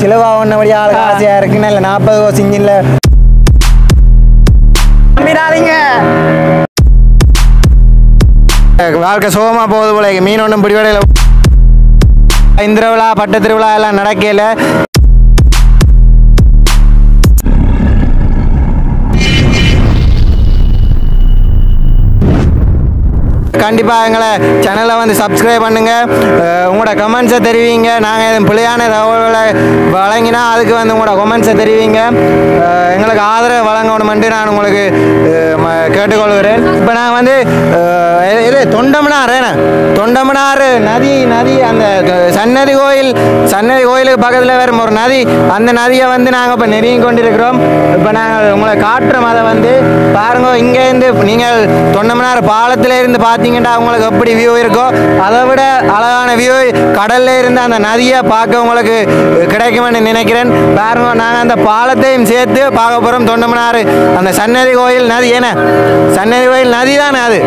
சிலவா ஒன்னபடி ஆள் ஆசையா இருக்கு நல்ல நாற்பது சிங்கின்ல நம்பிடாதீங்க வாழ்க்கை சுகமா போகுது போல மீன் ஒன்றும் பிடிவடையில் இந்த திருவிழா பட்டு திருவிழா எல்லாம் நடக்கல கண்டிப்பாக எங்களை சேனலை வந்து சப்ஸ்கிரைப் பண்ணுங்க அஹ் உங்களோட கமெண்ட்ஸை தெரிவிங்க நாங்கள் எதுவும் பிள்ளையான தகவல்களை வழங்கினா அதுக்கு வந்து உங்களோட கமெண்ட்ஸை தெரிவிங்க அஹ் எங்களுக்கு ஆதரவு வழங்கணுமென்று நான் உங்களுக்கு அஹ், ம- கேட்டுக்கொள்கிறேன் இப்போ நான் வந்து அஹ், இது- இது தொண்டமனார் என்ன தொண்டமனார் நதி நதி அந்த த- சன்னதி கோயில் சன்னதி கோயிலுக்கு பக்கத்தில் வரும் ஒரு நதி அந்த நதியை வந்து நாங்கள் இப்போ நெருங்கி கொண்டிருக்கிறோம் இப்போ நாங்கள் உங்களை காட்டுறோம் அதை வந்து பாருங்க இங்கேருந்து நீங்கள் தொண்டமனார் பாலத்தில் இருந்து பார்த்தீங்கன்னா உங்களுக்கு எப்படி வியூ இருக்கோ அதை விட அழகான வியூ கடல்ல இருந்து அந்த நதியை பார்க்க உங்களுக்கு கிடைக்கும்னு நினைக்கிறேன் பாருங்க நாங்கள் அந்த பாலத்தையும் சேர்த்து பார்க்க போகிறோம் தொண்டமனார் அந்த சன்னதி கோயில் நதி என்ன சன்னதி கோயில் நதி தானே அது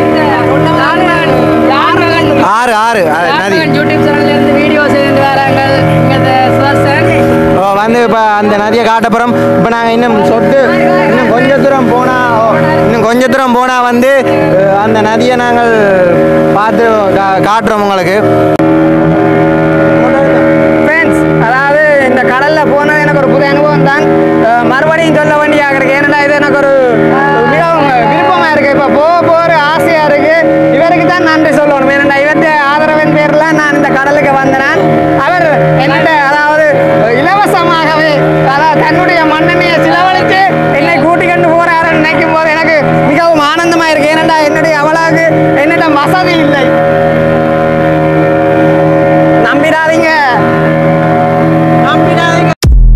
ஆறு ஆறு அது நதி யூடியூப் சேனல்ல இருந்து வீடியோ செய்து வராங்க இங்க சுவாசன் ஓ, வந்து இப்போ அந்த நதியை காட்ட போகிறோம் இப்போ நாங்கள் இன்னும் சொட்டு இன்னும் கொஞ்ச தூரம் போனால் இன்னும் கொஞ்ச தூரம் போனால் வந்து அஹ், அந்த நதியை நாங்கள் பார்த்து கா- காட்டுறோம் உங்களுக்கு ஃப்ரெண்ட்ஸ் அதாவது இந்த கடல்ல போனது எனக்கு ஒரு புது அனுபவம் தான் அஹ் மறுபடியும் சொல்ல வேண்டியாக இருக்கு ஏன்னா இது எனக்கு ஒரு மிகவும் விருப்பமா இருக்கு இப்போ போக போகிற ஆசையா இருக்கு இவருக்கு தான் நன்றி சொல்லணும் ஏன்னா இவற்றை ஆதரவின் பேர்ல நான் இந்த கடலுக்கு வந்தேன் அவர் என்னோட அதாவது இலவசமாகவே அதாவது தன்னுடைய மண்ணெண்ணையை செலவழித்து என்னை கூட்டி கொண்டு போறாருன்னு நினைக்கும் போது எனக்கு மிகவும் ஆனந்தமா இருக்கு ஏனென்றா என்னுடைய அவளாக என்னிடம் வசதி இல்லை நம்பிடாதீங்க நம்பிடாதீங்க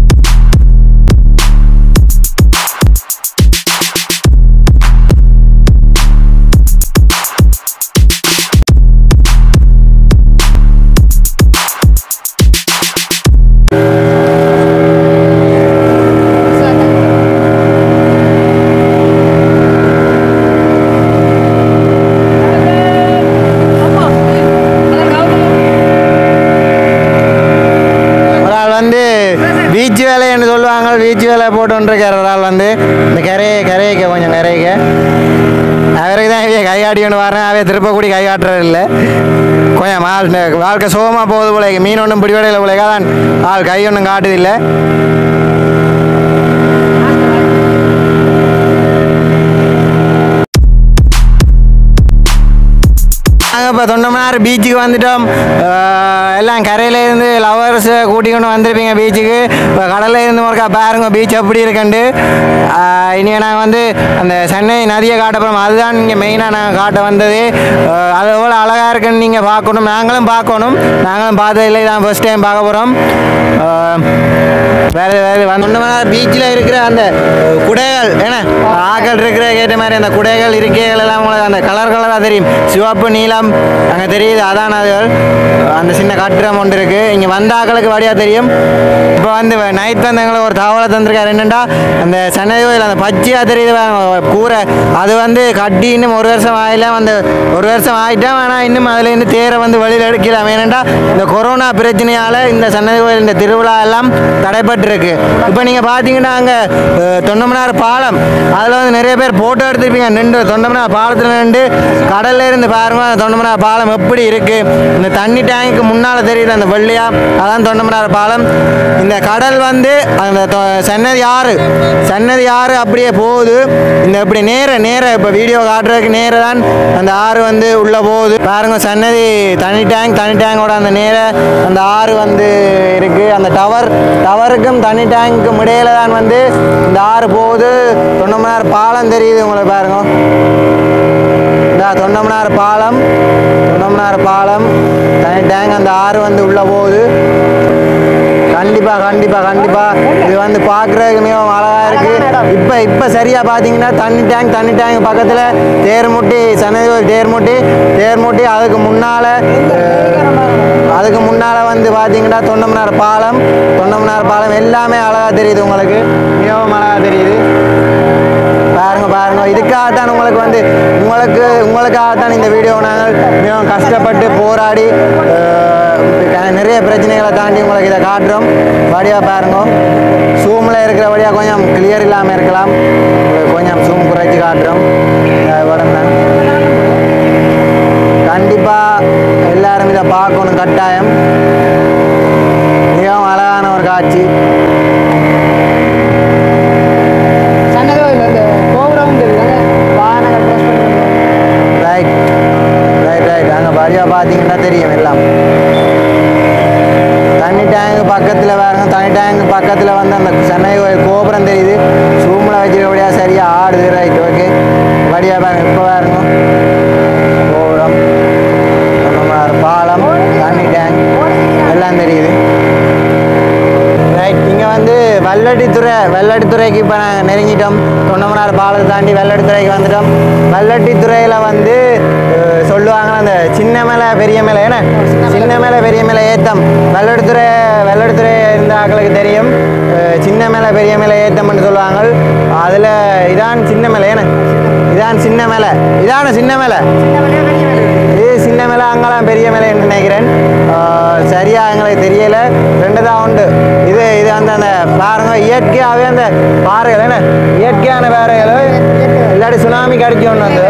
ஒரு ஆள் வந்து பீச் வேலைன்னு சொல்லுவாங்க பீச் வேலை போட்டுருக்கார் ஒரு ஆள் வந்து இந்த கரையை கரையக்க கொஞ்சம் கரையக்க அவருக்கு தான் இவைய கை காட்டிக்கொண்டு வரேன் அவைய திருப்பக்கூடி கை காட்டுறது இல்லை கொஞ்சம் ஆள் இந்த வாழ்க்கை சுகமாக போகுது போல மீன் ஒன்றும் பிடிவடையில் போல தான் ஆள் கை ஒன்றும் காட்டுதில்லை நாங்கள் இப்போ தொண்டமனார் பீச்சுக்கு வந்துட்டோம் அஹ் எல்லாம் கரையில இருந்து லவர்ஸ் கூட்டிக்கொண்டு வந்திருப்பீங்க பீச்சுக்கு இப்போ கடல்ல இருந்து ஒருக்கா பாருங்க பீச் எப்படி இருக்குண்டு அஹ் இனி நாங்கள் வந்து அந்த சென்னை நதியை காட்ட போகிறோம் அதுதான் இங்கே மெயினாக நாங்கள் காட்ட வந்தது அஹ் அது எவ்வளோ அழகாக இருக்குன்னு நீங்கள் பார்க்கணும் நாங்களும் பார்க்கணும் நாங்களும் பார்த்ததில்லை தான் ஃபர்ஸ்ட் டைம் பார்க்க போகிறோம் வேறு வேறு தொண்டமனார் பீச்சில் இருக்கிற அந்த அஹ், குடைகள் என்ன ஆக்கள் இருக்கிற கேட்ட மாதிரி அந்த குடைகள் இருக்கைகள் எல்லாம் உங்களுக்கு அந்த கலர் கலராக தெரியும் சிவப்பு நீலம் அங்கே தெரியுது அதான் அதுகள் அந்த சின்ன கட்டிடம் ஒன்று இருக்கு இங்கே வந்த ஆக்களுக்கு வழியாக தெரியும் இப்போ வந்து நைட் வந்து எங்களுக்கு ஒரு தகவலை தந்திருக்காரு என்னென்னா அந்த சென்னை கோயில் அந்த பச்சையாக தெரியுது பாருங்க, கூரை அது வந்து கட்டி இன்னும் ஒரு வருஷம் ஆகல அந்த ஒரு வருஷம் ஆகிட்டா ஆனால் இன்னும் அதுலேருந்து தேரை வந்து வெளியில் எடுக்கலாம் ஏனெண்டா இந்த கொரோனா பிரச்சனையால் இந்த சன்னதி கோயில் இந்த திருவிழா எல்லாம் தடைப்பட்டிருக்கு இப்போ நீங்கள் பார்த்தீங்கன்னா அங்கே தொண்டமனார் பாலம் அதில் வந்து நிறைய பேர் ஃபோட்டோ எடுத்திருப்பீங்க நின்று தொண்டமனார் பாலத்தில் நின்று கடல்ல இருந்து பாருங்க அந்த தொண்டமனார் பாலம் எப்படி இருக்கு இந்த தண்ணி டேங்க்கு முன்னால் தெரியுது அந்த வெள்ளையா அதான் தொண்டமனார் பாலம் இந்த கடல் வந்து அந்த தொ- சன்னதி ஆறு சன்னதி ஆறு அப்படியே போகுது இந்த இப்படி நேர நேர இப்போ வீடியோ காட்டுறதுக்கு நேர தான் அந்த ஆறு வந்து உள்ளே போகுது பாருங்க சன்னதி தனி டேங்க் தனி டேங்கோட அந்த நேர அந்த ஆறு வந்து இருக்கு அந்த டவர் டவருக்கும் தனி டேங்க்கும் இடையில தான் வந்து இந்த ஆறு போகுது தொண்டமனார் பாலம் தெரியுது உங்களுக்கு பாருங்க இந்த தொண்டமனார் பாலம் தொண்டமனார் பாலம் தனி டேங்க் அந்த ஆறு வந்து உள்ள போகுது கண்டிப்பா கண்டிப்பா கண்டிப்பா இது வந்து பார்க்குறதுக்கு மிகவும் அழகா இருக்கு இப்போ இப்போ சரியா பார்த்தீங்கன்னா தண்ணி டேங்க் தண்ணி டேங்க் பக்கத்தில் தேர்முட்டி சன்னதி ஒரு தேர்முட்டி தேர்முட்டி அதுக்கு முன்னால அஹ், அதுக்கு முன்னால வந்து பார்த்தீங்கன்னா தொண்டமனார் பாலம் தொண்டமனார் பாலம் எல்லாமே அழகா தெரியுது உங்களுக்கு மிகவும் அழகா தெரியுது பாருங்க பாருங்க இதுக்காகத்தான் உங்களுக்கு வந்து உங்களுக்கு உங்களுக்காகத்தான் இந்த வீடியோ நாங்கள் மிகவும் கஷ்டப்பட்டு போராடி அஹ், க- நிறைய பிரச்சனைகளை தாண்டி உங்களுக்கு இதை காட்டுறோம் வழியாக பாருங்க சூமில் இருக்கிற வழியாக கொஞ்சம் கிளியர் இல்லாமல் இருக்கலாம் உங்களுக்கு கொஞ்சம் சூம் குறைச்சி காட்டுறோம் உடனே தான் கண்டிப்பாக எல்லாரும் இதை பார்க்கணும் கட்டாயம் மிகவும் அழகான ஒரு காட்சி சன்னதோ இல்லை இந்த கோபுரம் தெரியுது வாகனங்கள் க்ளோஸ் பண்ணி ரைட் ரைட் ரைட் அங்கே வழியாக பார்த்தீங்கன்னா தெரியும் எல்லாம் தண்ணி டேங்க் பக்கத்தில் பாருங்க தண்ணி டேங்க் பக்கத்தில் வந்து அந்த சென்னை கோயில் கோபுரம் தெரியுது சூமில் வச்சிருக்கபடியாக சரியாக ஆடுது ரைட் ஓகே வழியாக பாருங்க இப்போ பாருங்க கோபுரம் தொண்டமார் பாலம் தண்ணி டேங்க் எல்லாம் தெரியுது ரைட் இங்கே வந்து வெள்ளடித்துறை வெள்ளடித்துறைக்கு இப்போ நாங்கள் நெருங்கிட்டோம் தொண்டமனார் பாலத்தை தாண்டி வெள்ளடித்துறைக்கு வந்துட்டோம் வெள்ளட்டித்துறையில் வந்து அஹ், சொல்லுவாங்க அந்த சின்ன மேலே பெரிய மேலே ஏன்னா சின்ன மேலே பெரிய மேலே ஏத்தம் வெள்ளடித்துறை வெள்ளடித்துறை இருந்த ஆக்களுக்கு தெரியும் அஹ், சின்ன மேலே பெரிய மேலே ஏத்தம்னு சொல்லுவாங்க அதில் இதான் சின்ன மேலே ஏன்னா இதான் சின்ன மேலே இதான சின்ன மேலே இது சின்ன மேலே அங்கெல்லாம் பெரிய மேலே நினைக்கிறேன் ஆஹ் சரியா எங்களுக்கு தெரியல ரெண்டு தான் உண்டு இது இது அந்த அந்த பாருங்க இயற்கையாகவே அந்த பாறைகள் என்ன இயற்கையான பாறைகள் இல்லாட்டி சுனாமிக்கு அடிச்சு ஒன்று வந்து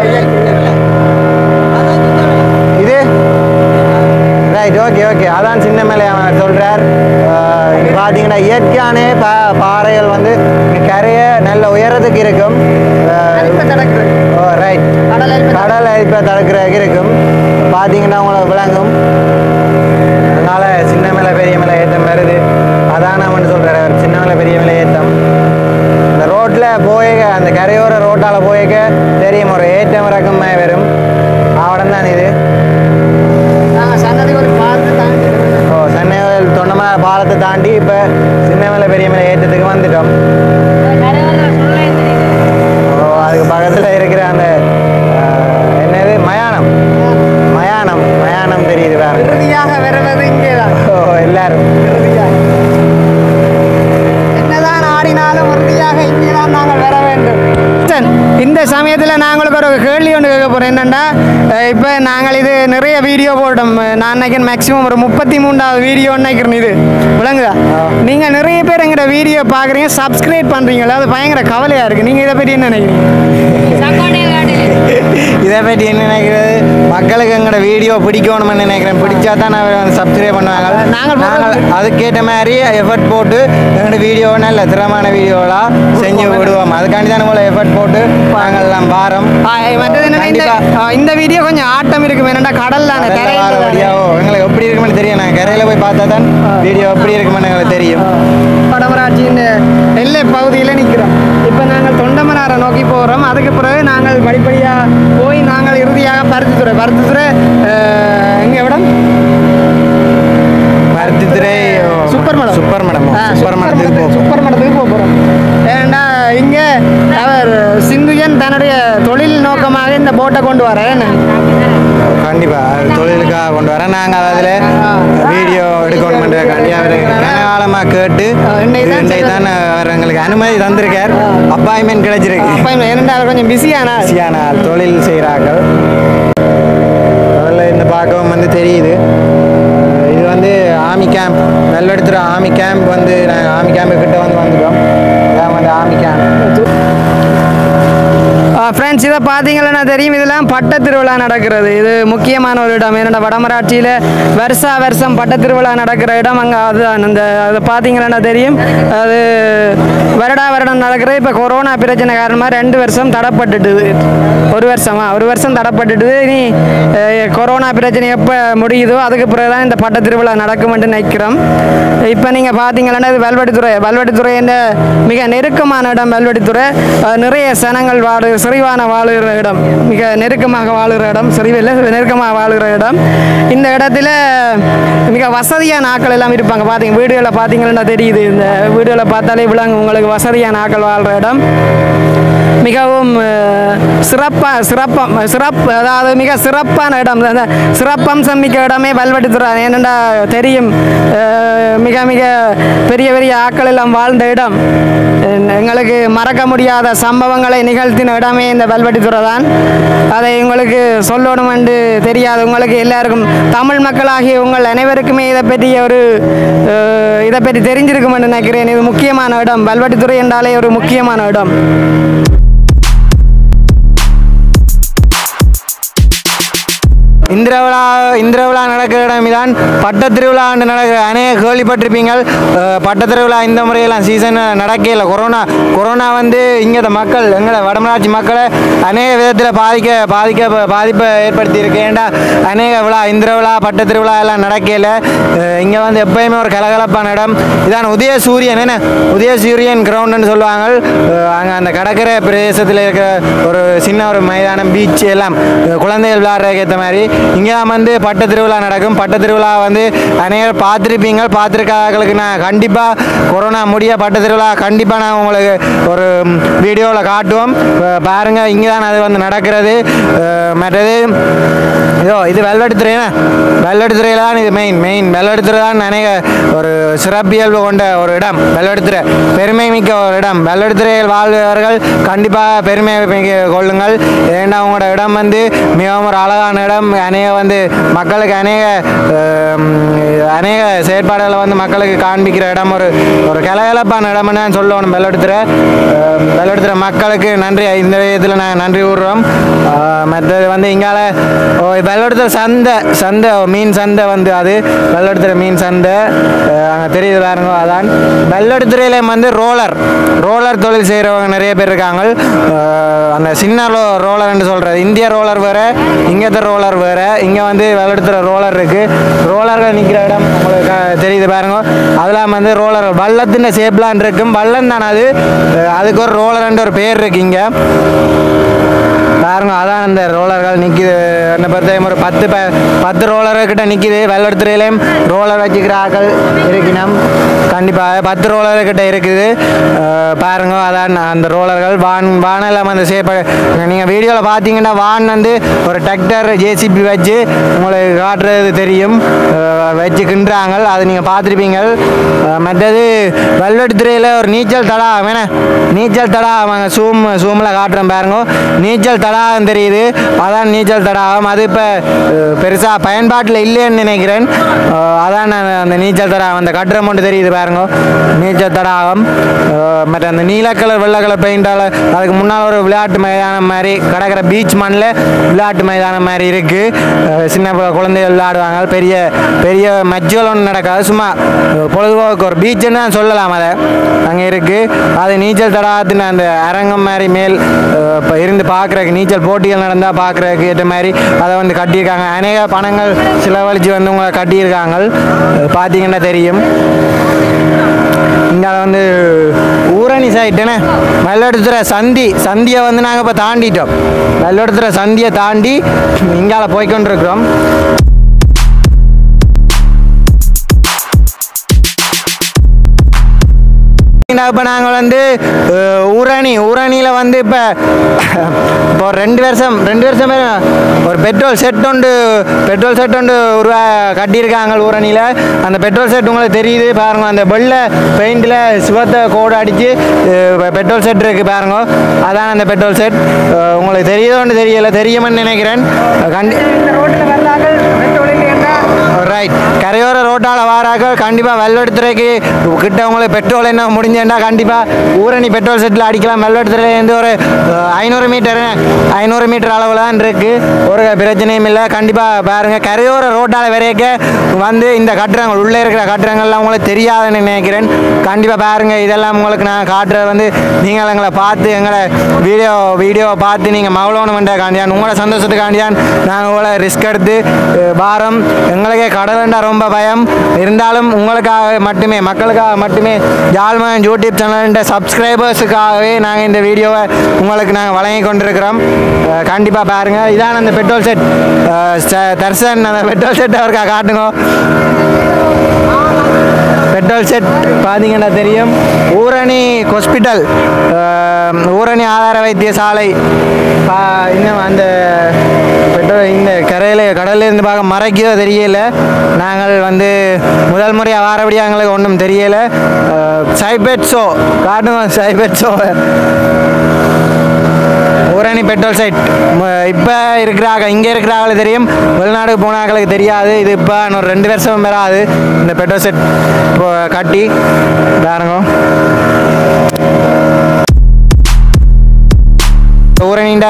இது ரைட் ஓகே ஓகே அதான் சின்ன மேலே அவன் சொல்கிறார் இங்கே பார்த்தீங்கன்னா இயற்கையான பா பாறைகள் வந்து இங்க கரையை நல்ல உயரத்துக்கு இருக்கும் இப்போ நடக்குது ஓ ரைட் கடல் அரிப்பு கடல் அரிப்பை தடுக்கிறதுக்கு இருக்கும் பார்த்தீங்கன்னா உங்களுக்கு விளங்கும் அதனால சின்ன மேலே பெரிய மேலே ஏத்தம் வருது அதான் அவன் சொல்கிறார் அவர் சின்ன மேலே பெரிய மேலே ஏத்தம் இந்த ரோட்டில் போயக்க அந்த கரையோர ரோட்டால் போயக்க தெரியும் ஒரு ஏற்றம் இறக்கமாக வரும் அவடம் தான் இது நாங்கள் சன்னதிக்கு ஒரு பார்த்து தாண்டி ஓ சென்னை தொண்டமா பாலத்தை தாண்டி இப்போ சின்ன மேலே பெரிய மேலே ஏற்றத்துக்கு வந்துட்டோம் ஓ அதுக்கு பக்கத்தில் இருக்கிற அந்த ஆஹ், என்னது மயானம் மயானம் மயானம் தெரியுது வேற இறுதியாக வருவது இங்கே தான் ஓ எல்லாரும் இறுதியாக என்னதான் ஆடினாலும் உறுதியாக இங்கே தான் நாங்கள் வர வேண்டும் சரி, இந்த சமயத்தில் நாங்களுக்கு ஒரு கேள்வி ஒன்று கேட்க போகிறோம் என்னென்னா இப்போ நாங்கள் இது நிறைய வீடியோ போட்டோம் நான் நினைக்கிறேன் மேக்ஸிமம் ஒரு முப்பத்தி மூணாவது வீடியோ நினைக்கிறேன் இது விளங்குதா நீங்கள் நிறைய பேர் எங்கிட்ட வீடியோ பார்க்குறீங்க சப்ஸ்கிரைப் பண்ணுறீங்களா அது பயங்கர கவலையாக இருக்குது நீங்கள் இதை பற்றி என்ன நினைக்கிறீங்க இதை பற்றி என்ன நினைக்கிறது மக்களுக்கு எங்களோட வீடியோ பிடிக்கணும்னு நினைக்கிறேன் பிடிச்சா தான் நான் சப்ஸ்கிரைப் பண்ணுவாங்க நாங்கள் போடுறது- நாங்கள் அதுக்கேற்ற மாதிரி எஃபர்ட் போட்டு எங்களோட வீடியோ நல்ல திறமான வீடியோலாம் செஞ்சு விடுவோம் அதுக்காண்டி தான் உங்களை எஃபர்ட் போட்டு நாங்கள் எல்லாம் பாரம் ஆ, மற்றது என்னன்னா இந்த கண்டிப்பா. ஆ, இந்த வீடியோ கொஞ்சம் ஆட்டம் இருக்கும் என்னடா கடல்ல அந்த கடல்ல கரையில வார தானே. வழியாவோ எங்களுக்கு எப்படி இருக்குமென்னு தெரியும் நான் கரையில் போய் பார்த்தா தான் வீடியோ எப்படி இருக்குமென்னு எங்களுக்கு தெரியும் வடமராட்சியின் எல்லை பகுதியில் நிற்கிறோம் இப்போ நாங்கள் தொண்டமனாரை நோக்கி போகிறோம் அதுக்கு பிறகு நாங்கள் படிப்படியாக போய் நாங்கள் இறுதியாக பருத்தித்துறை பருத்தித்துறை எங்கே இடம் பருத்தித்துறை சூப்பர் மடம். சூப்பர் மடம் ஆ, சூப்பர் மடத்துக்கு போகும் சூப்பர் மடத்துக்கு போக போகிறோம் ஏன்னா இங்கே அவர் சிந்துஜன் தன்னுடைய தொழில் நோக்கமாக இந்த போட்டை கொண்டு வரேன் கண்டிப்பா அது தொழிலுக்காக கொண்டு வரேன் நாங்கள் அதில் ஆ. வீடியோ எடுக்கணுமென்றக்காண்டி அவர் கனகாலமாக கேட்டு ஆ, இன்னைக்கு தான் இன்றைக்கு தான் அவர் எங்களுக்கு அனுமதி தந்திருக்கார் அப்பாயின்மெண்ட் கிடைச்சிருக்கு அப்போ ஏன்னா அவர் கொஞ்சம் பிஸியானா பிஸியான ஆள், தொழில் செய்கிறார்கள் அதில் இந்த பார்க்கவும் வந்து தெரியுது இது வந்து ஆமி கேம்ப் வெள்ளெடுத்துற ஆமி கேம்ப் வந்து நாங்கள் ஆமி கேம்பு கிட்ட வந்து வந்துட்டோம் இதான் வந்து ஆமி கேம்ப் ஃப்ரெண்ட்ஸ் இதை பார்த்தீங்கன்னா தெரியும் இதெல்லாம் பட்ட திருவிழா நடக்கிறது இது முக்கியமான ஒரு இடம் என்னோட வடமராட்சியில் வருஷா வருஷம் பட்ட திருவிழா நடக்கிற இடம் அங்கே அதுதான் அந்த அதை பார்த்தீங்கன்னா தெரியும் அது வருடா வருடம் நடக்கிறது இப்போ கொரோனா பிரச்சனை காரணமாக ரெண்டு வருஷம் தடைப்பட்டுட்டுது ஒரு வருஷமா ஒரு வருஷம் தடைப்பட்டுட்டுது இனி அஹ், கொரோனா பிரச்சனை எப்போ முடியுதோ அதுக்கு பிறகு தான் இந்த பட்ட திருவிழா நடக்கும்னு நினைக்கிறோம் இப்போ நீங்கள் பார்த்தீங்கன்னா இது வெல்வெடித்துறை வெல்வெடித்துறை என்ற மிக நெருக்கமான இடம் வெல்வெடித்துறை அஹ், நிறைய சனங்கள் வாழு செறிவான வாழுகிற இடம் மிக நெருக்கமாக வாழுகிற இடம் செறிவில் நெருக்கமாக வாழுகிற இடம் இந்த இடத்துல மிக வசதியான ஆட்கள் எல்லாம் இருப்பாங்க பார்த்தீங்க வீடுகளை பார்த்தீங்கன்னா தெரியுது இந்த வீடுகளை பார்த்தாலே விளங்கும் உங்களுக்கு வசதியான ஆட்கள் வாழ்கிற இடம் மிகவும் சிறப்பாக சிறப்பாக சிறப்பு அதாவது மிக சிறப்பான இடம் அந்த சிறப்பம்சம் மிக்க இடமே வல்வெட்டித்துறை ஏனெண்டா தெரியும் அஹ், மிக மிக பெரிய பெரிய ஆக்கள் எல்லாம் வாழ்ந்த இடம் எ- எங்களுக்கு மறக்க முடியாத சம்பவங்களை நிகழ்த்தின இடமே இந்த வல்வெட்டித்துறை தான் அதை உங்களுக்கு சொல்லணும் என்று தெரியாது உங்களுக்கு எல்லாருக்கும் தமிழ் மக்களாகிய உங்கள் அனைவருக்குமே இதை பற்றிய ஒரு அஹ், இதை பற்றி தெரிஞ்சிருக்கும் என்று நினைக்கிறேன் இது முக்கியமான இடம் வல்வெட்டித்துறை என்றாலே ஒரு முக்கியமான இடம் இந்திர விழா இந்திர விழா நடக்கிற இடம் இதான் பட்ட திருவிழா ஆண்டு நடக்கிற அநேக கேள்விப்பட்டிருப்பீங்கள் அஹ், பட்ட திருவிழா இந்த முறையெல்லாம் சீசன் நடக்கல கொரோனா கொரோனா வந்து இங்கே மக்கள் எங்களை வடமராட்சி மக்களை அநேக விதத்தில் பாதிக்க பாதிக்க பாதிப்பை ஏற்படுத்தி இருக்கு ஏன்டா அநேக விழா இந்திர விழா பட்ட திருவிழா எல்லாம் நடக்கல இங்கே வந்து எப்பயுமே ஒரு கலகலப்பான இடம் இதான் உதய சூரியன் என்ன உதய சூரியன் கிரவுண்டுன்னு சொல்லுவாங்க அங்கே அந்த கடற்கரை பிரதேசத்தில் இருக்கிற ஒரு சின்ன ஒரு மைதானம் பீச் எல்லாம் அஹ், குழந்தைகள் விளையாடுறதுக்கு ஏற்ற மாதிரி இங்கே தான் வந்து பட்ட திருவிழா நடக்கும் பட்ட திருவிழா வந்து அநேகர் பார்த்துருப்பீங்க பார்த்துருக்காங்களுக்கு நான் கண்டிப்பாக கொரோனா முடிய பட்ட திருவிழா கண்டிப்பாக நான் உங்களுக்கு ஒரு வீடியோவில் காட்டுவோம் அஹ், பாருங்க இங்கே தான் அது வந்து நடக்கிறது அஹ், மற்றது இதோ இது வெள்ளெடுத்துறையா வெள்ளெடுத்துறையில் தான் இது மெயின் மெயின் வெள்ளெடுத்துறை தான் அநேக ஒரு சிறப்பியல்பு கொண்ட ஒரு இடம் வெள்ளெடுத்துறை பெருமை மிக்க ஒரு இடம் வெள்ளெடுத்துறையில் வாழ்பவர்கள் கண்டிப்பாக பெருமை மிக்க கொள்ளுங்கள் ஏன்னா உங்களோட இடம் வந்து மிகவும் ஒரு அழகான இடம் அநேக வந்து மக்களுக்கு அநேக அஹ், அநேக செயற்பாடுகளை வந்து மக்களுக்கு காண்பிக்கிற இடம் ஒரு ஒரு கலகலப்பான இடம்னு நான் சொல்லணும் வெள்ளெடுத்துறை அஹ், வெள்ளெடுத்துறை மக்களுக்கு நன்றி இந்த விதத்தில் நாங்கள் நன்றி கூறுறோம் அஹ், மற்றது வந்து இங்கால ஓ வெள்ளெடுத்துற சந்தை சந்தை மீன் சந்தை வந்து அது வெள்ளெடுத்துற மீன் சந்தை அங்கே தெரியுது பாருங்க அதான் வெள்ளெடுத்துறையில வந்து ரோலர் ரோலர் தொழில் செய்கிறவங்க நிறைய பேர் இருக்காங்க அஹ், அந்த சின்ன ரோ ரோலர்னு சொல்கிறது இந்திய ரோலர் வேறு இங்கத்த ரோலர் வேறு இங்கே வந்து வெள்ளெடுத்துற ரோலர் இருக்குது ரோலர்கள் நிற்கிற இடம் உங்களுக்கு க- தெரியுது பாருங்க அதெல்லாம் வந்து ரோலர் வள்ளத்தின் ஷேப்லான் இருக்கும் வள்ளம் தானே அது அஹ், அதுக்கு ஒரு ரோலர்ன்ற ஒரு பேர் இருக்கு இங்கே பாருங்க அதான் அந்த ரோலர்கள் நிற்கிது என்ன பொறுத்தவரைக்கும் ஒரு பத்து ப பத்து ரோலர் கிட்ட நிற்கிது வெள்ளத்துறையிலையும் ரோலர் வச்சுக்கிற ஆக்கள் இருக்கணும் கண்டிப்பாக பத்து ரோலர் கிட்ட இருக்குது அஹ் பாருங்க அதான் அந்த ரோலர்கள் வான் வானெல்லாம் அந்த சேப்ப நீங்கள் வீடியோவில் பார்த்தீங்கன்னா வான் வந்து ஒரு டிராக்டர் ஜேசிபி வச்சு உங்களுக்கு காட்டுறது தெரியும் அஹ் வச்சுக்கின்றாங்க அது நீங்கள் பார்த்துருப்பீங்க அஹ் மற்றது வெள்ளத்துறையில் ஒரு நீச்சல் தடாகம் என்ன நீச்சல் தடாகம் சூம் சூமில் காட்டுறேன் பாருங்க நீச்சல் தடாகம் தெரியுது அதான் நீச்சல் தடாகம் அது இப்போ பெருசாக பயன்பாட்டில் இல்லைன்னு நினைக்கிறேன் அஹ் அதான் நான் அந்த நீச்சல் தடாகம் அந்த கட்டுரை மட்டும் தெரியுது பாருங்க நீச்சல் தடாகம் அஹ் மற்ற அந்த நீல கலர் வெள்ளை கலர் பெயிண்டால் அதுக்கு முன்னால் ஒரு விளையாட்டு மைதானம் மாதிரி கடற்கரை பீச் மண்ணில் விளையாட்டு மைதானம் மாதிரி இருக்குது சின்ன ப- குழந்தைகள் விளையாடுவாங்க பெரிய பெரிய மச்சுவல் ஒன்று நடக்காது சும்மா அஹ் பொழுதுபோக்கு ஒரு பீச்சுன்னு தான் சொல்லலாம் அதை அங்கே இருக்குது அது நீச்சல் தடாகத்தின் அந்த அரங்கம் மாதிரி மேல் இப்போ இருந்து பார்க்குறதுக்கு நீச்சல் போட்டிகள் நடந்தால் பார்க்குறதுக்கு ஏற்ற மாதிரி அதை வந்து கட்டியிருக்காங்க அநேக பணங்கள் செலவழித்து வந்து உங்களை கட்டியிருக்காங்க அஹ் பார்த்தீங்கன்னா தெரியும் இங்கே வந்து ஊரணி சைட்டுன்னு வெள்ளெடுத்துற சந்தி சந்தியை வந்து நாங்கள் இப்போ தாண்டிட்டோம் வெள்ளெடுத்துற சந்தியை தாண்டி இங்கால போய்க்கொண்டிருக்கிறோம் இப்போ நாங்கள் வந்து அஹ், ஊரணி ஊரணியில் வந்து இப்போ இப்போ ஒரு ரெண்டு வருஷம் ரெண்டு வருஷம் ஒரு பெட்ரோல் செட் ஒன்று பெட்ரோல் செட் ஒன்று உருவா கட்டியிருக்காங்க ஊரணியில் அந்த பெட்ரோல் செட் உங்களுக்கு தெரியுது பாருங்க அந்த வெள்ளை பெயிண்டில் சிவத்தை கோடு அடித்து பெட்ரோல் செட் இருக்குது பாருங்க அதான் அந்த பெட்ரோல் செட் உங்களுக்கு தெரியுதோன்னு தெரியல தெரியுமென்னு நினைக்கிறேன் கண்டி இந்த ரோட்டில் வந்தார்கள் பெட்ரோலில் என்ன ரைட் கரையோர ரோட்டால் வாராக்கள் கண்டிப்பாக வெள்ளெடுத்துறைக்கு கிட்ட உங்களுக்கு பெட்ரோல் என்ன முடிஞ்சேன்னா கண்டிப்பாக ஊரணி பெட்ரோல் செட்டில் அடிக்கலாம் வெள்ளெடுத்துறையிலேருந்து ஒரு அஹ், ஐநூறு மீட்டர் ஐநூறு மீட்டர் அளவில் தான் இருக்குது ஒரு பிரச்சனையும் இல்லை கண்டிப்பாக பாருங்கள் கரையோர ரோட்டால் வரைக்க வந்து இந்த கட்டுறங்கள் உள்ளே இருக்கிற கட்டுறங்கள்லாம் உங்களுக்கு தெரியாதுன்னு நினைக்கிறேன் கண்டிப்பாக பாருங்கள் இதெல்லாம் உங்களுக்கு நான் காட்டுறது வந்து நீங்கள் எங்களை பார்த்து எங்களை வீடியோ வீடியோவை பார்த்து நீங்கள் மகளோணுமென்றக்காண்டியான் உங்களோட சந்தோஷத்துக்காண்டியான் நாங்கள் உங்களை ரிஸ்க் எடுத்து அஹ், வாரம் எங்களுக்கே கடலுண்டா ரொம்ப பயம் இருந்தாலும் உங்களுக்காக மட்டுமே மக்களுக்காக மட்டுமே ஜால்மன் யூடியூப் சேனல்ன்ற சப்ஸ்கிரைபர்ஸுக்காகவே நாங்கள் இந்த வீடியோவை உங்களுக்கு நாங்கள் வழங்கி கொண்டிருக்கிறோம் கண்டிப்பாக பாருங்கள் இதான் அந்த பெட்ரோல் செட் தர்சன் அந்த பெட்ரோல் செட் அவருக்கா காட்டுங்க பெட்ரோல் செட் பார்த்தீங்கன்னா தெரியும் ஊரணி ஹாஸ்பிட்டல் ஊரணி ஆதார வைத்தியசாலை பா- இன்னும் அந்த பெட்ரோல் இந்த கரையில் கடல்ல இருந்து பார்க்க மறைக்கோ தெரியல நாங்கள் வந்து முதல் முறையாக வாரபடியாக எங்களுக்கு ஒன்றும் தெரியல சைபெட் ஷோ காட்டுங்க சைபெட் ஷோ ஊரணி பெட்ரோல் சைட் இப்போ இருக்கிறாங்க இங்கே இருக்கிறாங்களுக்கு தெரியும் வெளிநாடுக்கு போனாங்களுக்கு தெரியாது இது இப்போ இன்னொரு ரெண்டு வருஷம் வராது இந்த பெட்ரோல் செட் இப்போ கட்டி பாருங்க ஊரணிண்ட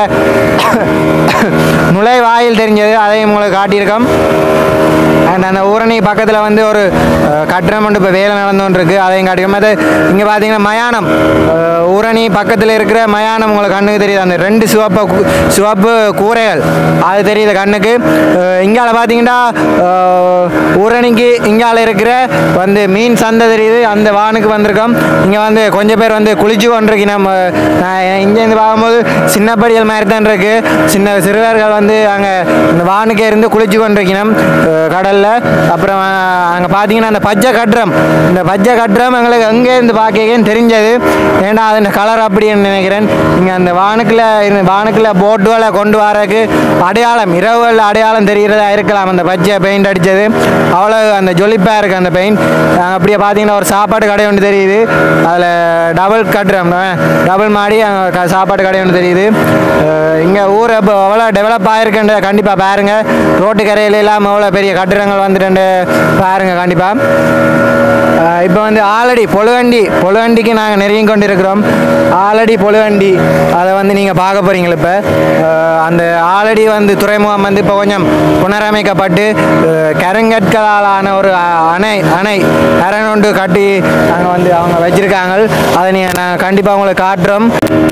நுழைவாயில் தெரிஞ்சது அதையும் உங்களுக்கு காட்டியிருக்கோம் அண்ட் அந்த ஊரணி பக்கத்தில் வந்து ஒரு அஹ், கட்டிடம் ஒன்று இப்போ வேலை நடந்து கொண்டு இருக்கு அதையும் காட்டியிருக்கோம் அது இங்கே பார்த்தீங்கன்னா மயானம் அஹ், ஊரணி பக்கத்தில் இருக்கிற மயானம் உங்களுக்கு கண்ணுக்கு தெரியுது அந்த ரெண்டு சிவப்பு கு- சிவப்பு கூரைகள் அது தெரியுது கண்ணுக்கு அஹ், இங்கால பார்த்தீங்கன்னா அஹ், ஊரணிக்கு இங்கால இருக்கிற வந்து மீன் சந்தை தெரியுது அந்த வானுக்கு வந்திருக்கோம் இங்கே வந்து கொஞ்சம் பேர் வந்து குளிச்சு கொண்டிருக்கு நம்ம நான் இங்கேருந்து பார்க்கும்போது சின்ன படிகள் மாதிரி தான் இருக்கு சின்ன சிறுவர்கள் வந்து அங்கே இந்த வானுக்கே இருந்து குளிச்சு கொண்டிருக்கணும் கடலில் அப்புறம் அங்கே பார்த்தீங்கன்னா அந்த பச்சை கட்டுறம் இந்த பச்சை கட்டுறம் எங்களுக்கு எங்கே இருந்து பார்க்கன்னு தெரிஞ்சது ஏன்னா அது கலர் அப்படின்னு நினைக்கிறேன் இங்கே அந்த வானுக்குள்ள இருந்து வானுக்குள்ள போட்டுகளை கொண்டு வரக்கு அடையாளம் இரவுகள் அடையாளம் தெரிகிறதா இருக்கலாம் அந்த பச்சை பெயிண்ட் அடித்தது அவ்வளோ அந்த ஜொலிப்பாக இருக்குது அந்த பெயிண்ட் அப்படியே பார்த்தீங்கன்னா ஒரு சாப்பாடு கடை ஒன்று தெரியுது அதில் டபுள் கட்டுறோம் டபுள் மாடி அங்க க- சாப்பாடு கடை ஒன்று தெரியுது இங்கே ஊர் இப்போ எவ்வளோ டெவலப் ஆகிருக்குன்ற கண்டிப்பாக பாருங்க ரோட்டு கரையில இல்லாமல் எவ்வளோ பெரிய கட்டிடங்கள் வந்துட்டு பாருங்க கண்டிப்பாக இப்போ வந்து ஆலடி பொழுவண்டி பொழுவண்டிக்கு நாங்கள் நெருங்கி கொண்டு இருக்கிறோம் ஆலடி பொழுவண்டி அதை வந்து நீங்கள் பார்க்க போகிறீங்களா இப்போ அந்த ஆலடி வந்து துறைமுகம் வந்து இப்போ கொஞ்சம் புனரமைக்கப்பட்டு அஹ், கருங்கற்களாலான ஒரு அ- அணை அணை அரண் ஒன்று கட்டி அங்கே வந்து அவங்க வச்சுருக்காங்க அதை நீங்கள் நாங்கள் கண்டிப்பாக உங்களுக்கு காட்டுறோம்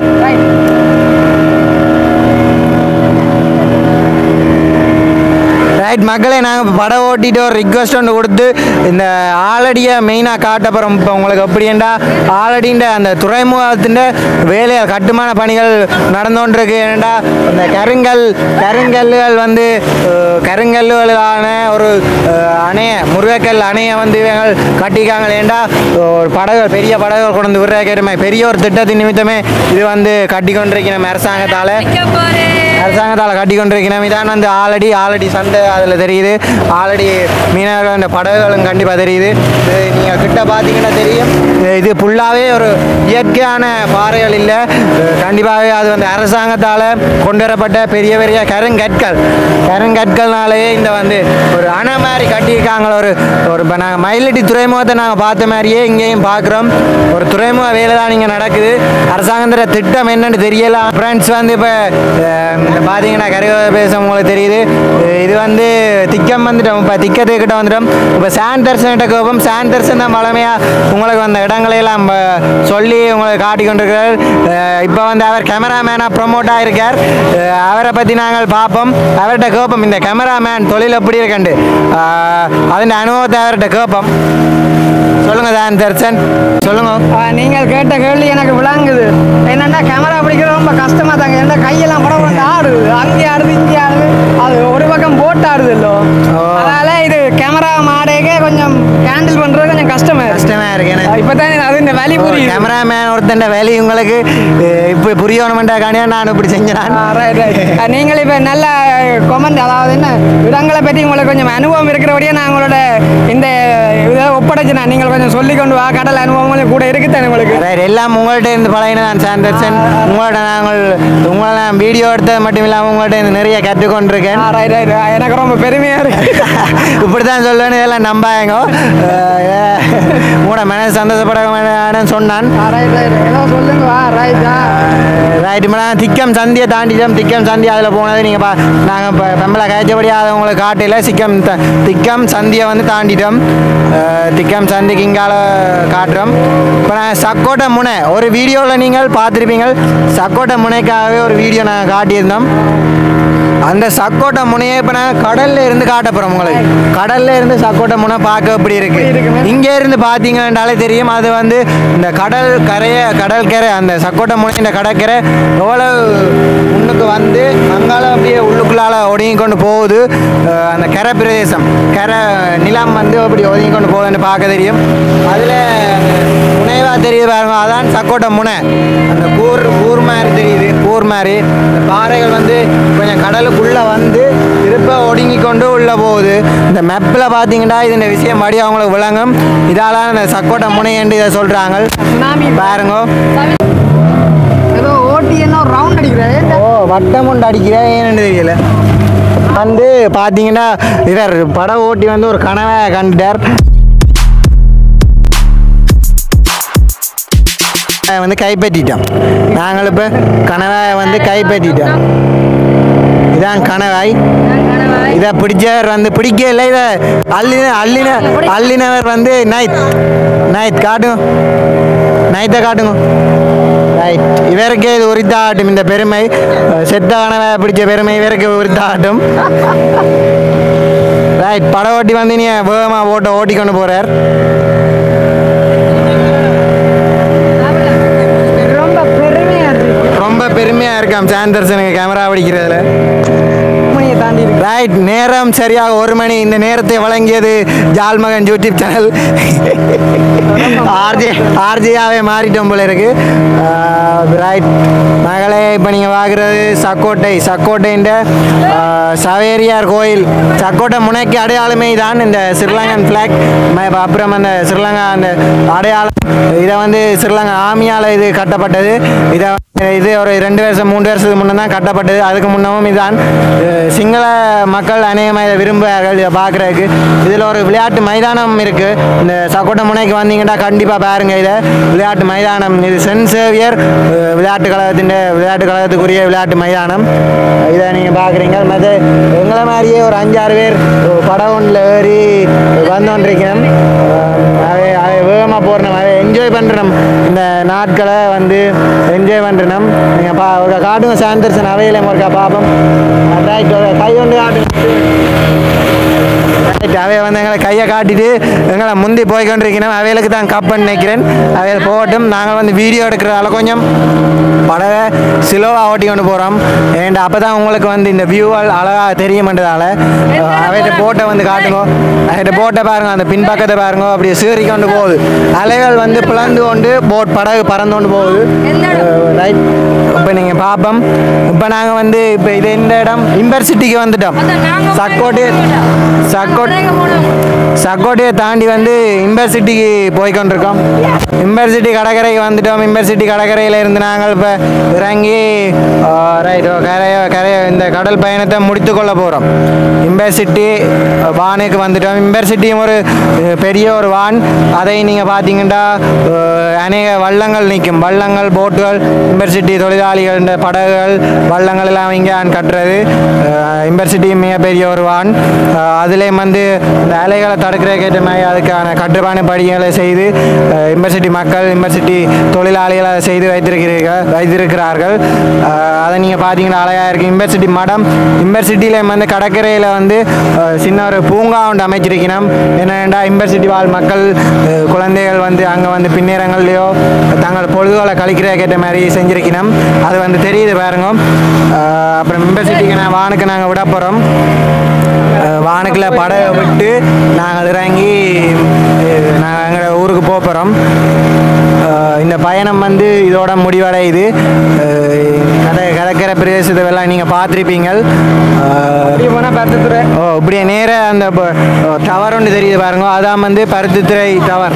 ரைட் மக்களே நாங்கள் படம் ஓட்டிட்டு ஒரு ரிக்வஸ்ட் ஒன்று கொடுத்து இந்த ஆலடியை மெயினாக காட்ட போகிறோம் இப்போ உங்களுக்கு எப்படின்னா ஆலடின்ற அந்த துறைமுகத்தின் வேலையை கட்டுமான பணிகள் நடந்து கொண்டிருக்கு ஏன்னா இந்த கருங்கல் கருங்கல்லுகள் வந்து அஹ், கருங்கல்லுகளான ஒரு அஹ், அணைய முருகக்கல் அணையை வந்து இவங்க கட்டிக்காங்க ஏண்டா ஒரு படகுகள் பெரிய படகுகள் கொண்டு வந்து விடுறதுமே பெரிய ஒரு திட்டத்தின் நிமித்தமே இது வந்து கட்டி கொண்டிருக்கிறோம் அரசாங்கத்தால் அரசாங்கத்தால் கட்டி கொண்டிருக்கிறோம் இதான் வந்து ஆலடி ஆலடி சந்தை அதில் தெரியுது ஆலடி மீனவர்கள் அந்த படகுகளும் கண்டிப்பாக தெரியுது இது நீங்கள் கிட்ட பார்த்தீங்கன்னா தெரியும் இது- இது ஃபுல்லாகவே ஒரு இயற்கையான பாறைகள் இல்லை கண்டிப்பாகவே அது வந்து அரசாங்கத்தால் கொண்டு வரப்பட்ட பெரிய பெரிய கருங்கற்கள் கருங்கற்கள்னாலேயே இந்த வந்து ஒரு அணை மாதிரி கட்டியிருக்காங்க ஒரு ஒரு இப்போ நாங்கள் மயிலட்டி துறைமுகத்தை நாங்கள் பார்த்த மாதிரியே இங்கேயும் பார்க்குறோம் ஒரு துறைமுக வேலை தான் இங்கே நடக்குது அரசாங்கத்திற திட்டம் என்னன்னு தெரியல ஃப்ரெண்ட்ஸ் வந்து இப்போ இந்த பார்த்தீங்கன்னா கருவ பேச உங்களுக்கு தெரியுது அஹ் இது வந்து திக்கம் வந்துட்டோம் இப்போ திக்கத்துக்கிட்ட வந்துட்டோம் இப்போ சான் தர்சன்கிட்ட கோபம் சான் தர்சன் தான் பழமையாக உங்களுக்கு அந்த இடங்களையெல்லாம் ப- சொல்லி உங்களுக்கு காட்டி கொண்டிருக்கிறார் அஹ் இப்போ வந்து அவர் கேமராமேனாக ப்ரொமோட் ஆகிருக்கார் அஹ் அவரை பற்றி நாங்கள் பார்ப்போம் அவர்கிட்ட கேட்போம் இந்த கேமராமேன் தொழில் எப்படி இருக்கண்டு அதன் அனுபவத்தை அவர்கிட்ட கேட்போம் சொல்லுங்க தான் தர்சன் சொல்லுங்க ஆ, நீங்கள் கேட்ட கேள்வி எனக்கு விளங்குது என்னன்னா கேமரா பிடிக்கிறது ரொம்ப கஷ்டமா தாங்க ஏன்னா கையெல்லாம் படம் படம் ஆடுது அங்கே ஆடுது இங்கே ஆடுது அது ஒரு பக்கம் போட்டு ஆடுது இல்லோ ஓ. அதனால இது கேமரா மாடேக்கே கொஞ்சம் ஹேண்டில் பண்றது கொஞ்சம் கஷ்டமா இருக்கு கஷ்டமா இருக்கு எனக்கு இப்பதான் அது இந்த வலி புரியுது கேமராமேன் ஒருத்தன் வேலை உங்களுக்கு அஹ், இப்படி புரியணுமெண்டாக்காண்டியா நான் இப்படி செஞ்சேன் ஆ, right, right. ஆ, நீங்கள் இப்போ நல்ல கொமெண்ட் அதாவது என்ன இடங்களை பற்றி உங்களுக்கு கொஞ்சம் அனுபவம் இருக்கிறபடியே நான் உங்களோட இந்த இதை ஒப்படைச்சினா நீங்கள் கொஞ்சம் சொல்லி கொண்டு வா கடல் அனுபவம் கொஞ்சம் கூட இருக்குத்தானே உங்களுக்கு Right, எல்லாம் உங்கள்கிட்ட இருந்து பழகின நான் சாந்தர்சன் உங்களோட நாங்கள் உங்களை நான் வீடியோ எடுத்தது மட்டும் இல்லாமல் உங்கள்கிட்ட இருந்து நிறைய கற்றுக்கொண்டிருக்கேன் ஆ, right, right. ஆ, எனக்கு ரொம்ப பெருமையாக இருக்கு இப்படி தான் சொல்லணும் இதெல்லாம் நம்பாங்க அஹ், உங்களோட மனசு சந்தோஷப்பட வேணும்னு சொன்னான் ஆ, right, right. ஏதோ சொல்லுங்க வா ரைட்டா ரைட் இப்போ நான் திக்கம் சந்தியை தாண்டிட்டோம் திக்கம் சந்தி அதில் போனது நீங்கள் பா நாங்கள் இப்போ பெம்பளை காய்ச்சபடி அதை உங்களுக்கு காட்டல சிக்கம் த திக்கம் சந்தியை வந்து தாண்டிட்டோம் அஹ், திக்கம் சந்திக்கு இங்கால காட்டுறோம் இப்போ நான் சக்கோட்டை முனை ஒரு வீடியோவில் நீங்கள் பார்த்துருப்பீங்க சக்கோட்டை முனைக்காகவே ஒரு வீடியோ நாங்கள் காட்டியிருந்தோம் அந்த சக்கோட்டை முனையை இப்போ நான் கடல்ல இருந்து காட்ட போகிறோம் உங்களுக்கு கடல்ல இருந்து சக்கோட்டை முனை பார்க்க எப்படி இருக்கு இங்கே இருந்து பார்த்தீங்கன்னாலே தெரியும் அது வந்து இந்த கடல் கரையை கடல் கரை அந்த சக்கோட்டை முனை இந்த கடற்கரை எவ்வளோ முன்னுக்கு உள்ளுக்கு வந்து அங்கால அப்படியே உள்ளுக்குள்ளால ஒடுங்கி கொண்டு போகுது அஹ் அந்த கரை பிரதேசம் கரை நிலம் வந்து அப்படி ஒதுங்கி கொண்டு போகுதுன்னு பார்க்க தெரியும் அதில் முனைவா தெரியுது பாருங்க அதான் சக்கோட்டை முனை அந்த கூர் கூர் மாதிரி தெரியுது கூர் மாதிரி இந்த பாறைகள் வந்து கொஞ்சம் கடலுக்குள்ளே வந்து திருப்ப ஒடுங்கி கொண்டு உள்ளே போகுது இந்த மெப்பில் பார்த்தீங்கன்னா இது இந்த விஷயம் மடி அவங்களுக்கு விளங்கும் இதால இந்த சக்கோட்டை முனை என்று இதை சொல்கிறாங்க சுனாமி பாருங்க ஏதோ ஓட்டி என்ன ஒரு ரவுண்ட் அடிக்கிறாரு ஓ வட்டம் உண்டு அடிக்கிறேன் ஏன்னு தெரியல வந்து பார்த்தீங்கன்னா இவர் பட ஓட்டி வந்து ஒரு கனவை கண்டுட்டார் வந்து கைப்பற்றிட்டோம் நாங்கள் இப்போ கனவை வந்து கைப்பற்றிட்டோம் இதான் கனவாய் இதை பிடிச்சவர் வந்து பிடிக்கல இதை அள்ளின அள்ளின அள்ளினவர் வந்து நைத் நைத் காட்டுங்க நைத்தை காட்டுங்க ரைட் இவருக்கே இது உரித்தாகட்டும் இந்த பெருமை அஹ் செத்த கனவை பிடிச்ச பெருமை இவருக்கு உரித்தாகட்டும் ரைட் படம் ஓட்டி வந்து நீ வேகமாக ஓட்ட ஓட்டிக்கொண்டு போகிறார் ரொம்ப பெருமையா இருக்கு ரொம்ப பெருமையாக இருக்காம் சாந்தர்சனுக்கு கேமரா பிடிக்கிறதுல மணியை தாண்டி இருக்கு ரைட் நேரம் சரியாக ஒரு மணி இந்த நேரத்தை வழங்கியது ஜால்மகன் யூடியூப் சேனல் ஆர்ஜே ஆர்ஜேயாவே மாறிட்டோம் போல இருக்கு ரைட் மகளே இப்போ நீங்கள் பார்க்குறது சக்கோட்டை சக்கோட்டைன்ற சவேரியார் கோயில் சக்கோட்டை முனைக்கு அடையாளமே தான் இந்த ஸ்ரீலங்கன் ஃப்ளாக் அப்புறம் அந்த ஸ்ரீலங்கா அந்த அடையாளம் இதை வந்து ஸ்ரீலங்கா ஆமியால் இது கட்டப்பட்டது இதை இது ஒரு ரெண்டு வருஷம் மூன்று வருஷத்துக்கு முன்னே தான் கட்டப்பட்டது அதுக்கு முன்னமும் இதுதான் அஹ் சிங்கள மக்கள் அநேகமாக இதை விரும்புவார்கள் இதை பார்க்குறதுக்கு இதில் ஒரு விளையாட்டு மைதானம் இருக்குது இந்த சக்கோட்டை முனைக்கு வந்தீங்கன்னா கண்டிப்பாக பாருங்க இதை விளையாட்டு மைதானம் இது சென்ட் சேவியர் அஹ் விளையாட்டு கழகத்தின் விளையாட்டு கழகத்துக்குரிய விளையாட்டு மைதானம் இதை நீங்கள் பார்க்குறீங்க மற்ற எங்களை மாதிரியே ஒரு அஞ்சாறு பேர் படம் ஒன்றில் ஏறி வந்தோன்றிருக்கிறோம் அவை அவை வேகமாக போகிறோம் அவை என்ஜாய் பண்ணுறோம் இந்த நாட்களை வந்து என்ஜாய் பண்ணுறோம் நீங்கள் பா ஒரு காட்டுங்க சாந்தர்சன் அவையில ஒருக்கா பார்ப்போம் ரைட் கை ஒன்று காட்டுங்க ரைட் அவைய வந்து எங்களை கையை காட்டிட்டு எங்களை முந்தி போய் கொண்டிருக்கிறோம் அவைகளுக்கு தான் கப்பன்னு நினைக்கிறேன் அவையில் போகட்டும் நாங்கள் வந்து வீடியோ எடுக்கிறதால கொஞ்சம் படவை சிலோவாக ஓட்டி கொண்டு போகிறோம் ஏன்டா அப்போ தான் உங்களுக்கு வந்து இந்த வியூவல் அழகாக தெரியுமென்றதால அவையிட்ட போட்டை வந்து காட்டுங்க அவையிட்ட போட்டை பாருங்க அந்த பின்பக்கத்தை பாருங்க அப்படியே சீறி கொண்டு போகுது அலைகள் வந்து பிளந்து கொண்டு போட் படகு பறந்து கொண்டு போகுது ரைட் இப்போ நீங்கள் பார்ப்போம் இப்போ நாங்கள் வந்து இப்போ இது இந்த இடம் இம்பர் சிட்டிக்கு வந்துட்டோம் சக்கோட்டை சக்கோட்டை சக்கோட்டையை தாண்டி வந்து இம்பர் சிட்டிக்கு போய் கொண்டிருக்கோம் இம்பர் சிட்டி கடற்கரைக்கு வந்துட்டோம் இம்பர் சிட்டி கடற்கரையில் இருந்து நாங்கள் இப்போ இறங்கி ரைட் கரையை கரையை இந்த கடல் பயணத்தை முடித்து கொள்ள போகிறோம் இம்பர் சிட்டி வானுக்கு வந்துட்டோம் இம்பர் சிட்டியும் ஒரு அஹ், பெரிய ஒரு வான் அதை நீங்கள் பார்த்தீங்கன்னா அஹ், அநேக வள்ளங்கள் நிற்கும் வள்ளங்கள் போட்டுகள் இம்பர் சிட்டி தொழிலாளிகள் இந்த படகுகள் வள்ளங்கள் எல்லாம் இங்கே கட்டுறது அஹ், இம்பர் சிட்டி மிகப்பெரிய ஒரு வான் அஹ், அதுலேயும் வந்து இந்த அலைகளை தடுக்கிறதுக்கு ஏற்ற மாதிரி அதுக்கான கட்டுப்பாடு படிகளை செய்து அஹ், இம்பர் சிட்டி மக்கள் இம்பர் சிட்டி தொழிலாளிகள் அதை செய்து வைத்திருக்கிறீர்கள் வைத்திருக்கிறார்கள் அஹ், அதை நீங்கள் பார்த்தீங்கன்னா அழகாக இருக்குது இம்பர் சிட்டி மடம் இம்பர் சிட்டியில் வந்து கடற்கரையில் வந்து அஹ், சின்ன ஒரு பூங்கா ஒன்று அமைச்சிருக்கணும் என்னென்னா இம்பர் சிட்டி வாழ் மக்கள் அஹ், குழந்தைகள் வந்து அங்கே வந்து பின்னேரங்கள்லையோ தங்கள் பொழுதுகளை கழிக்கிறதுக்கு ஏற்ற மாதிரி செஞ்சிருக்கணும் அது வந்து தெரியுது பாருங்க அஹ், அப்புறம் இம்பர் சிட்டிக்கு நான் வானுக்கு நாங்கள் விட போகிறோம் வானுக்குள்ள படகை விட்டு நாங்கள் இறங்கி அஹ், நாங்கள் எங்களோட ஊருக்கு போக போகிறோம் இந்த பயணம் வந்து இதோட முடிவடையுது அஹ், கடை கடற்கரை பிரதேசத்தை எல்லாம் நீங்கள் பார்த்துருப்பீங்க அப்படியே போனால் பருத்துத்துறை ஓ இப்படியே நேராக அந்த டவர் ஒன்று தெரியுது பாருங்க அதான் வந்து பருத்தித்துறை டவர்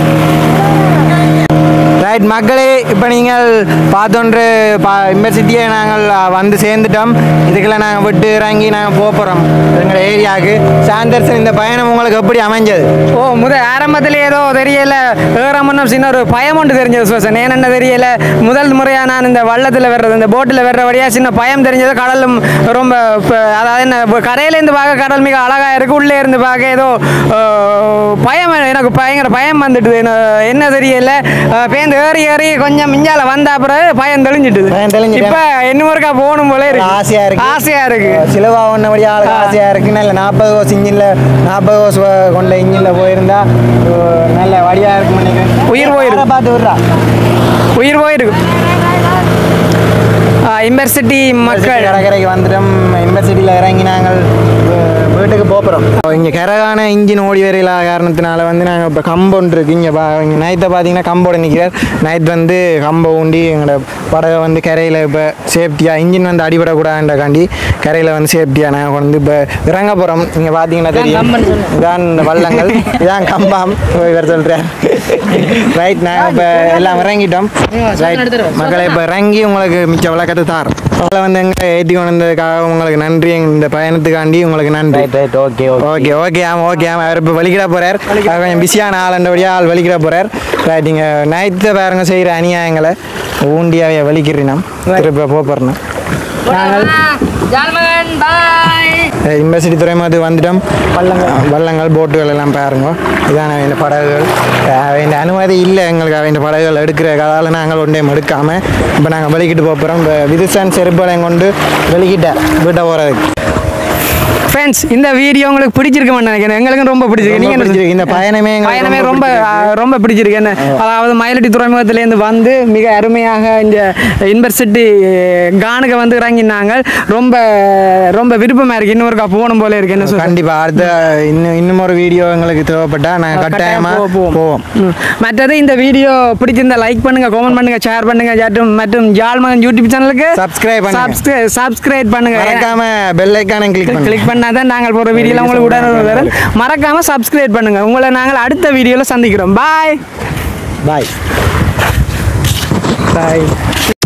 ரைட் மக்களே இப்போ நீங்கள் பார்த்தோன்று பா யூனிவர்சிட்டியை நாங்கள் அஹ், வந்து சேர்ந்துட்டோம் இதுக்குள்ள நாங்கள் விட்டு இறங்கி நாங்கள் போக போகிறோம் எங்கள் ஏரியாவுக்கு சாந்தர்சன் இந்த பயணம் உங்களுக்கு எப்படி அமைஞ்சது ஓ முத ஆரம்பத்தில் ஏதோ தெரியல ஏறாமன்னு சின்ன ஒரு பயம் ஒன்று தெரிஞ்சது சுவசன் ஏனென்ன தெரியல முதல் முறையாக நான் இந்த வள்ளத்தில் வர்றது இந்த போட்டில் வர்றபடியாக சின்ன பயம் தெரிஞ்சது கடலும் ரொம்ப இப்ப அதாவது என்ன இப்ப கரையிலேருந்து பார்க்க கடல் மிக அழகாக இருக்குது உள்ளே இருந்து பார்க்க ஏதோ அஹ், பயம் எனக்கு பயங்கர பயம் வந்துட்டுது என்ன- என்ன தெரியல அஹ், பேருந்து ஏறி ஏறி கொஞ்சம் மிஞ்சால வந்த அப்புறம் பயம் தெளிஞ்சிட்டுது பயம் தெளிஞ்சிட்டு. இப்போ இன்னும் ஒருக்கா போகணும் போல இருக்கு ஆசையா இருக்கு. ஆசையாக இருக்குது சிலுவா ஒன்றபடி ஆளுக்கு ஆசையாக இருக்குன்னு இல்லை நாற்பது கோஸ் இன்ஜினில் நாற்பது கோஸ் கொண்ட இன்ஜினில் போயிருந்தா அஹ், நல்ல வழியாக இருக்கும்னு நினைக்கிறேன் உயிர் போயிருக்கு. யாரை பார்த்து விட்றா உயிர் போயிருக்கு யுனிவர்சிட்டி மக்கள் கடற்கரைக்கு வந்துட்டோம் யூனிவர்சிட்டியில் இறங்கி நாங்கள் அஹ், வீட்டுக்கு போகிறோம் இங்கே கரகான இன்ஜின் ஓடி வரையில காரணத்தினால வந்து நாங்கள் இப்போ கம்பவுண்ட் இருக்கு இங்கே பா இங்கே நைத்தை பார்த்தீங்கன்னா கம்போட நிற்கிறார் நைட் வந்து கம்பை ஊண்டி எங்களோட படகை வந்து கரையில் இப்போ சேஃப்டியாக இன்ஜின் வந்து அடிபடக்கூடாதுன்றக்காண்டி கரையில் வந்து சேஃப்டியாக நாங்கள் கொண்டு இப்போ இறங்க போகிறோம் நீங்கள் பார்த்தீங்கன்னா தெரியும் இதான் இந்த வள்ளங்கள் இதான் கம்பாம் இவர் சொல்கிறார் ரைட் நாங்கள் இப்போ எல்லாம் இறங்கிட்டோம் ரைட் மக்களை இப்போ இறங்கி உங்களுக்கு மிச்ச விளக்கத்தை தார் உங்களை வந்து எங்கே ஏற்றி கொண்டு வந்ததுக்காக உங்களுக்கு நன்றி இந்த பயணத்துக்காண்டி உங்களுக்கு நன்றி ரைட் ஓகே ஓகே ஓகே ஆமாம் ஓகே ஆமாம் அவர் இப்போ வலிக்கிட போகிறார் அவர் கொஞ்சம் பிஸியான ஆளுண்டபடியாக ஆள் வலிக்கிட போகிறார் ரைட் நீங்கள் நைட்டு பாருங்க செய்கிற அநியாயங்களை ஊண்டியாவே வலிக்கிறீங்க திருப்பி போகிறேன் நாங்கள் யூனிவர்சிட்டி துறைமுகத்துக்கு வந்துட்டோம் வள்ளங்கள் வள்ளங்கள் போட்டுகள் எல்லாம் பாருங்க இதான இந்த படகுகள் இந்த அனுமதி இல்லை எங்களுக்கு அவன் இந்த படகுகள் எடுக்கிற கதால் நாங்கள் ஒன்றையும் எடுக்காமல் இப்போ நாங்கள் வெளிக்கிட்டு போகிறோம் இப்போ விதுசான் செருப்பலையும் கொண்டு வெளிக்கிட்ட வீட்டை போகிறதுக்கு ஃப்ரெண்ட்ஸ் இந்த வீடியோ உங்களுக்கு பிடிச்சிருக்க நினைக்கிறேன் எங்களுக்கும் ரொம்ப பிடிச்சிருக்கு ரொம்ப நீங்க என்ன பிடிச்சிருக்கு. இந்த பயணமே எங்களுக்கு பயணமே ரொம்ப ரொம்ப பிடிச்சிருக்கு. ஆ, ரொம்ப பிடிச்சிருக்கு என்ன அதாவது மயிலட்டி துறைமுகத்திலேருந்து வந்து மிக அருமையாக இந்த யூனிவர்சிட்டி கானுக்கு வந்து இறங்கினாங்க ரொம்ப ரொம்ப விருப்பமா இருக்கு இன்னொருக்கா போகணும் போல இருக்கு என்ன சொல்றது? கண்டிப்பா அடுத்த இன்னும் இன்னும் ஒரு வீடியோ எங்களுக்கு தேவைப்பட்டா நாங்கள் கட்டாயம் கட்டாயமா போவோம். போவோம் ம். மற்றது இந்த வீடியோ பிடிச்சிருந்தா லைக் பண்ணுங்க கமெண்ட் பண்ணுங்க ஷேர் பண்ணுங்க மற்றும் மற்றும் ஜால்மகன் யூடியூப் சேனலுக்கு Subscribe பண்ணுங்க. சப்ஸ்கிரைப் பண்ணுங்க மறக்காம பெல் ஐக்கானை கிளிக் பண்ணுங்க கிளிக் பண்ணாதான் நாங்கள் போகிற வீடியோல உங்களுக்கு உடனே வரும் மறக்காம சப்ஸ்கிரைப் பண்ணுங்க உங்களை நாங்கள் அடுத்த வீடியோல சந்திக்கிறோம் பாய் பாய் பாய்